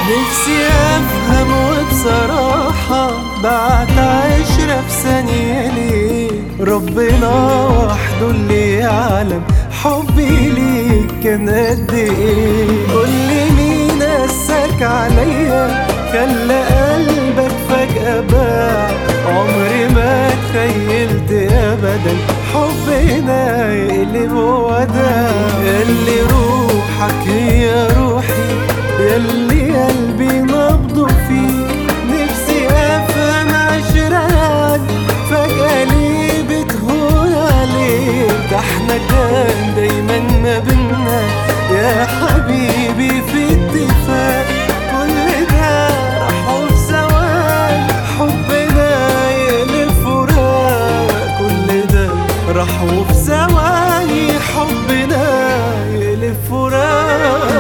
نفسي افهم وبصراحة بعد عشرة في ثانية ليه ربنا وحده اللي يعلم حبي ليك كان قد ايه قولي مين قساك عليا خلى قلبك فجأة باع عمري ما تخيلت ابدا حبنا يقلب وداع اللي روحك هي روحي يلي قلبي نبضه فيك نفسي افهم عشرات فجأة ليه بتهون عليك ده احنا كان دايما ما بينا يا حبيبي في اتفاق كل ده راح وفي ثواني حبنا يقلب فراق كل ده راح وفي ثواني حبنا يقلب فراق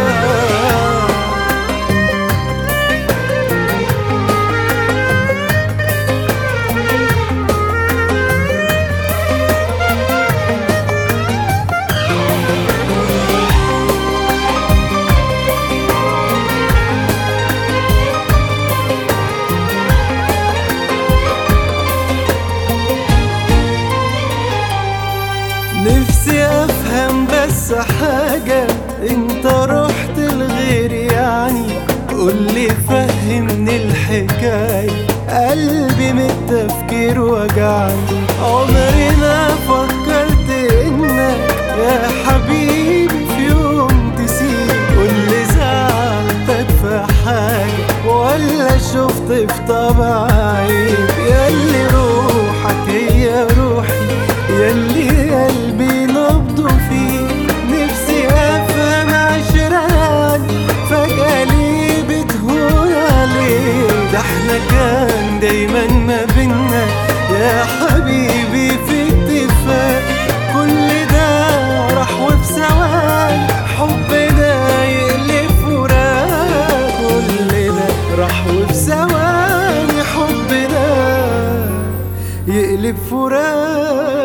نفسي افهم بس حاجة انت رحت لغير يعني قولي فهمني الحكاية قلبي من التفكير وجعني عمري ما فكرت انك يا حبيبي في يوم تسيب قولي زعلتك في حاجة ولا شفت في طبع عيب ياللي روحك هي روحي ياللي قلبي نبضه فيه نفسي افهم عشرات فجأة ليه بتهون عليك ده احنا كان دايما ما بينا يا حبيبي في اتفاق كل ده راح وفي ثواني حبنا يقلب فراق كل ده راح وفي ثواني حبنا يقلب فراق